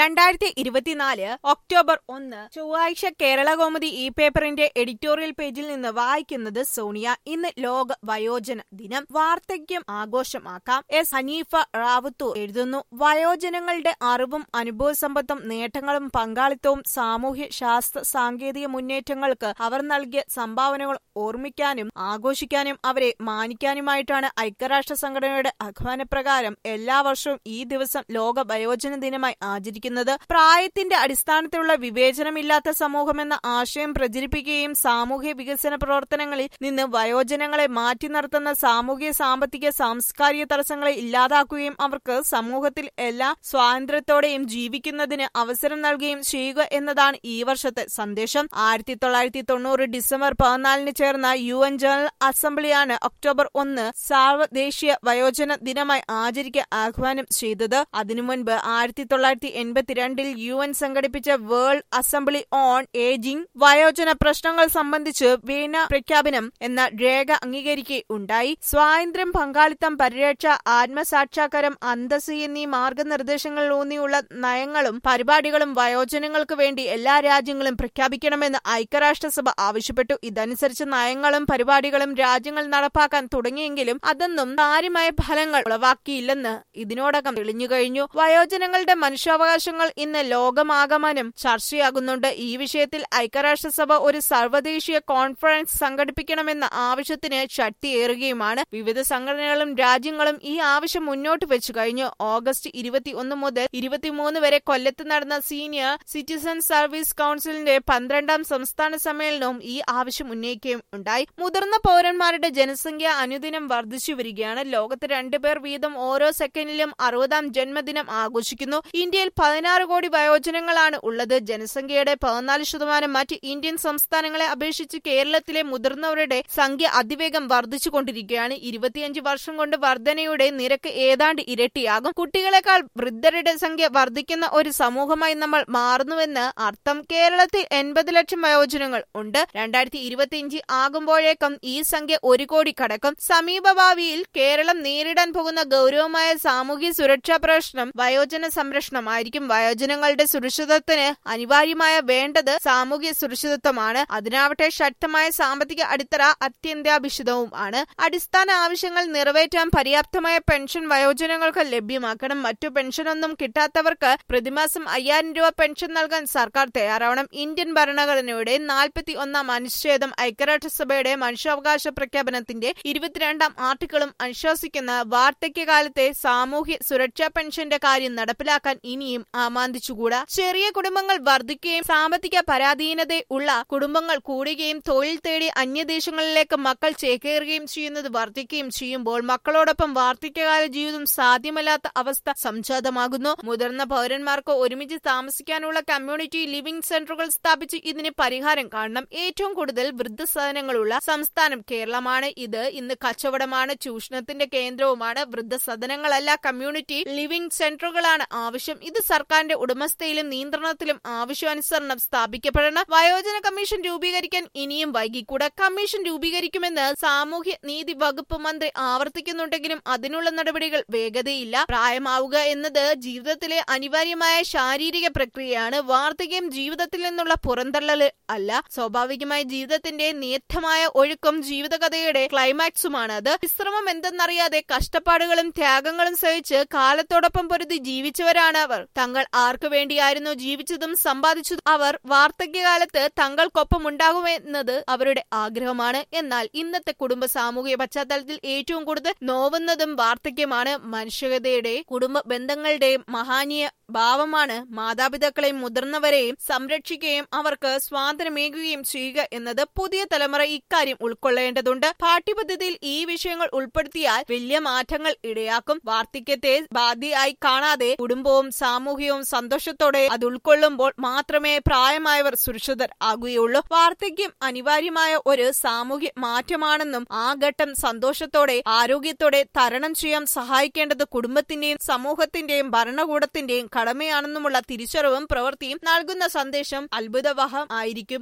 രണ്ടായിരത്തി ഇരുപത്തിനാല് ഒക്ടോബർ ഒന്ന് ചൊവ്വാഴ്ച കേരളകൗമുദി ഈ പേപ്പറിന്റെ എഡിറ്റോറിയൽ പേജിൽ നിന്ന് വായിക്കുന്നത് സോണിയ ഇന്ന് ലോക വയോജന ദിനം വാർദ്ധക്യം ആഘോഷമാക്കാം എസ് ഹനീഫ റാവുത്തു എഴുതുന്നു വയോജനങ്ങളുടെ അറിവും അനുഭവസമ്പത്തും നേട്ടങ്ങളും പങ്കാളിത്തവും സാമൂഹ്യ ശാസ്ത്ര സാങ്കേതിക മുന്നേറ്റങ്ങൾക്ക് അവർ നൽകിയ സംഭാവനകൾ ഓർമ്മിക്കാനും ആഘോഷിക്കാനും അവരെ മാനിക്കാനുമായിട്ടാണ് ഐക്യരാഷ്ട്ര സംഘടനയുടെ ആഹ്വാനപ്രകാരം എല്ലാ വർഷവും ഈ ദിവസം ലോക വയോജന ദിനമായി ആചരിക്കുന്നത് പ്രായത്തിന്റെ അടിസ്ഥാനത്തിലുള്ള വിവേചനമില്ലാത്ത സമൂഹമെന്ന ആശയം പ്രചരിപ്പിക്കുകയും സാമൂഹ്യ വികസന പ്രവർത്തനങ്ങളിൽ നിന്ന് വയോജനങ്ങളെ മാറ്റി നിർത്തുന്ന സാമൂഹ്യ സാമ്പത്തിക സാംസ്കാരിക തടസ്സങ്ങളെ ഇല്ലാതാക്കുകയും അവർക്ക് സമൂഹത്തിൽ എല്ലാ സ്വാതന്ത്ര്യത്തോടെയും ജീവിക്കുന്നതിന് അവസരം നൽകുകയും ചെയ്യുക എന്നതാണ് ഈ വർഷത്തെ സന്ദേശം ആയിരത്തി തൊള്ളായിരത്തി തൊണ്ണൂറ് ഡിസംബർ പതിനാലിന് ചേർന്ന യു എൻ ജനറൽ അസംബ്ലിയാണ് ഒക്ടോബർ ഒന്ന് സാർവദേശീയ വയോജന ദിനമായി ആചരിക്കാൻ ആഹ്വാനം ചെയ്തത് അതിനു മുൻപ് ആയിരത്തി തൊള്ളായിരത്തി എൺപത്തിരണ്ടിൽ യു എൻ സംഘടിപ്പിച്ച വേൾഡ് അസംബ്ലി ഓൺ ഏജിംഗ് വയോജന പ്രശ്നങ്ങൾ സംബന്ധിച്ച് വീണ പ്രഖ്യാപനം എന്ന രേഖ അംഗീകരിക്കുകയുണ്ടായി സ്വാതന്ത്ര്യം പങ്കാളിത്തം പരിരക്ഷ ആത്മസാക്ഷാത്കാരം അന്തസ് എന്നീ മാർഗനിർദ്ദേശങ്ങളിലൂന്നിയുള്ള നയങ്ങളും പരിപാടികളും വയോജനങ്ങൾക്ക് വേണ്ടി എല്ലാ രാജ്യങ്ങളും പ്രഖ്യാപിക്കണമെന്ന് ഐക്യരാഷ്ട്രസഭ ആവശ്യപ്പെട്ടു ഇതനുസരിച്ച് നയങ്ങളും പരിപാടികളും രാജ്യങ്ങൾ നടപ്പാക്കാൻ തുടങ്ങിയെങ്കിലും അതൊന്നും കാര്യമായ ഫലങ്ങൾ ഉളവാക്കിയില്ലെന്ന് ഇതിനോടകം തെളിഞ്ഞു കഴിഞ്ഞു വയോജനങ്ങളുടെ മനുഷ്യാവകാശങ്ങൾ ഇന്ന് ലോകമാകമാനം ചർച്ചയാകുന്നുണ്ട് ഈ വിഷയത്തിൽ ഐക്യരാഷ്ട്രസഭ ഒരു സർവ്വദേശീയ കോൺഫറൻസ് സംഘടിപ്പിക്കണമെന്ന ആവശ്യത്തിന് ശക്തിയേറുകയുമാണ് വിവിധ സംഘടനകളും രാജ്യങ്ങളും ഈ ആവശ്യം മുന്നോട്ട് വെച്ചു കഴിഞ്ഞു ഓഗസ്റ്റ് ഇരുപത്തി ഒന്ന് മുതൽ ഇരുപത്തിമൂന്ന് വരെ കൊല്ലത്ത് നടന്ന സീനിയർ സിറ്റിസൺ സർവീസ് കൌൺസിലിന്റെ പന്ത്രണ്ടാം സംസ്ഥാന സമ്മേളനവും ഈ ആവശ്യം ഉന്നയിക്കുകയും ഉണ്ടായി മുതിർന്ന പൗരന്മാരുടെ ജനസംഖ്യ അനുദിനം വർദ്ധിച്ചു വരികയാണ് ലോകത്ത് രണ്ടുപേർ വീതം ഓരോ സെക്കൻഡിലും അറുപതാം ജന്മദിനം ആഘോഷിക്കുന്നു ഇന്ത്യയിൽ പതിനാറ് കോടി വയോജനങ്ങളാണ് ഉള്ളത് ജനസംഖ്യയുടെ പതിനാല് ശതമാനം മറ്റ് ഇന്ത്യൻ സംസ്ഥാനങ്ങളെ അപേക്ഷിച്ച് കേരളത്തിലെ മുതിർന്നവരുടെ സംഖ്യ അതിവേഗം വർദ്ധിച്ചുകൊണ്ടിരിക്കുകയാണ് ഇരുപത്തിയഞ്ച് വർഷം കൊണ്ട് വർധനയുടെ നിരക്ക് ഏതാണ്ട് ഇരട്ടിയാകും കുട്ടികളെക്കാൾ വൃദ്ധരുടെ സംഖ്യ വർദ്ധിക്കുന്ന ഒരു സമൂഹമായി നമ്മൾ മാറുന്നുവെന്ന് അർത്ഥം കേരളത്തിൽ എൺപത് ലക്ഷം വയോജനങ്ങൾ ഉണ്ട് രണ്ടായിരത്തി ഇരുപത്തിയഞ്ച് ആകുമ്പോഴേക്കും ഈ സംഖ്യ ഒരു കോടി കടക്കും സമീപഭാവിയിൽ കേരളം നേരിടാൻ പോകുന്ന ഗൗരവമായ സാമൂഹ്യ സുരക്ഷാ പ്രശ്നം വയോജന സംരക്ഷണമായിരിക്കും വയോജനങ്ങളുടെ സുരക്ഷിതത്വത്തിന് അനിവാര്യമായ വേണ്ടത് സാമൂഹ്യ സുരക്ഷിതത്വമാണ് അതിനാവട്ടെ ശക്തമായ സാമ്പത്തിക അടിത്തറ അത്യന്താപേക്ഷിതവും ആണ് അടിസ്ഥാന ആവശ്യങ്ങൾ നിറവേറ്റാൻ പര്യാപ്തമായ പെൻഷൻ വയോജനങ്ങൾക്ക് ലഭ്യമാക്കണം മറ്റു പെൻഷനൊന്നും കിട്ടാത്തവർക്ക് പ്രതിമാസം അയ്യായിരം രൂപ പെൻഷൻ നൽകാൻ സർക്കാർ തയ്യാറാവണം ഇന്ത്യൻ ഭരണഘടനയുടെ നാൽപ്പത്തി ഒന്നാം അനുച്ഛേദം ഐക്യരാഷ്ട്രസഭയുടെ മനുഷ്യാവകാശ പ്രഖ്യാപനത്തിന്റെ ഇരുപത്തിരണ്ടാം ആർട്ടിക്കിളും അനുശാസിക്കുന്ന വാർദ്ധക്യകാലത്തെ സാമൂഹ്യ സുരക്ഷാ പെൻഷന്റെ കാര്യം നടപ്പിലാക്കാൻ ഇനിയും ആമാന്തിച്ചുകൂടാ ചെറിയ കുടുംബങ്ങൾ വർദ്ധിക്കുകയും സാമ്പത്തിക പരാധീനത ഉള്ള കുടുംബങ്ങൾ കൂടുകയും തൊഴിൽ തേടി അന്യദേശങ്ങളിലേക്ക് മക്കൾ ചേക്കേറുകയും ചെയ്യുന്നത് വർദ്ധിക്കുകയും ചെയ്യുമ്പോൾ മക്കളോടൊപ്പം വാർദ്ധക്യകാല ജീവിതം സാധ്യമല്ലാത്ത അവസ്ഥ സംജാതമാകുന്നു മുതിർന്ന പൗരന്മാർക്ക് ഒരുമിച്ച് താമസിക്കാനുള്ള കമ്മ്യൂണിറ്റി ലിവിംഗ് സെന്ററുകൾ സ്ഥാപിച്ച് ഇതിന് പരിഹാരം കാണണം ഏറ്റവും കൂടുതൽ വൃദ്ധസദനങ്ങളുള്ള സംസ്ഥാനം കേരളമാണ് ഇത് ഇന്ന് കച്ചവടമാണ് ചൂഷണത്തിന്റെ കേന്ദ്രവുമാണ് വൃദ്ധസദനങ്ങളല്ല കമ്മ്യൂണിറ്റി ലിവിംഗ് സെന്ററുകളാണ് ആവശ്യം ഇത് സർക്കാരിന്റെ ഉടമസ്ഥയിലും നിയന്ത്രണത്തിലും ആവശ്യാനുസരണം സ്ഥാപിക്കപ്പെടണം വയോജന കമ്മീഷൻ രൂപീകരിക്കാൻ ഇനിയും വൈകിക്കൂടാ കമ്മീഷൻ രൂപീകരിക്കുമെന്ന് സാമൂഹ്യ നീതി വകുപ്പ് മന്ത്രി ആവർത്തിക്കുന്നുണ്ടെങ്കിലും അതിനുള്ള നടപടികൾ വേഗതയില്ല പ്രായമാവുക എന്നത് ജീവിതത്തിലെ അനിവാര്യമായ ശാരീരിക പ്രക്രിയയാണ് വാർദ്ധക്യം ജീവിതത്തിൽ നിന്നുള്ള പുറന്തള്ളല് അല്ല സ്വാഭാവികമായ ജീവിതത്തിന്റെ നിയത്തമായ ഒഴുക്കും ജീവിതകഥയുടെ ക്ലൈമാക്സുമാണ് അത് വിശ്രമം എന്തെന്നറിയാതെ കഷ്ടപ്പാടുകളും ത്യാഗങ്ങളും സഹിച്ച് കാലത്തോടൊപ്പം പൊരുതി ജീവിച്ചവരാണ് അവർ തങ്ങൾ ആർക്കു വേണ്ടിയായിരുന്നു ജീവിച്ചതും സമ്പാദിച്ചതും അവർ വാർദ്ധക്യകാലത്ത് തങ്ങൾക്കൊപ്പം ഉണ്ടാകുമെന്നത് അവരുടെ ആഗ്രഹമാണ് എന്നാൽ ഇന്നത്തെ കുടുംബ സാമൂഹിക പശ്ചാത്തലത്തിൽ ഏറ്റവും കൂടുതൽ നോവുന്നതും വാർദ്ധക്യമാണ് മനുഷ്യകതയുടെ കുടുംബ ബന്ധങ്ങളുടെയും മഹാനീയ ഭാവമാണ് മാതാപിതാക്കളെയും മുതിർന്നവരെയും സംരക്ഷിക്കുകയും അവർക്ക് സ്വാതന്ത്ര്യമേകുകയും ചെയ്യുക എന്നത് പുതിയ തലമുറ ഇക്കാര്യം ഉൾക്കൊള്ളേണ്ടതുണ്ട് പാഠ്യപദ്ധതിയിൽ ഈ വിഷയങ്ങൾ ഉൾപ്പെടുത്തിയാൽ വലിയ മാറ്റങ്ങൾ ഇടയാക്കും വാർദ്ധക്യത്തെ ബാധ്യയായി കാണാതെ കുടുംബവും സാമൂഹികവും സന്തോഷത്തോടെ അത് ഉൾക്കൊള്ളുമ്പോൾ മാത്രമേ പ്രായമായവർ സുരക്ഷിതർ ആകുകയുള്ളൂ വാർദ്ധക്യം അനിവാര്യമായ ഒരു സാമൂഹ്യ മാറ്റമാണെന്നും ആ ഘട്ടം സന്തോഷത്തോടെ ആരോഗ്യത്തോടെ തരണം ചെയ്യാൻ സഹായിക്കേണ്ടത് കുടുംബത്തിന്റെയും സമൂഹത്തിന്റെയും ഭരണകൂടത്തിന്റെയും കടമയാണെന്നുമുള്ള തിരിച്ചറിവും പ്രവൃത്തിയും നൽകുന്ന സന്ദേശം അത്ഭുതവഹം ആയിരിക്കും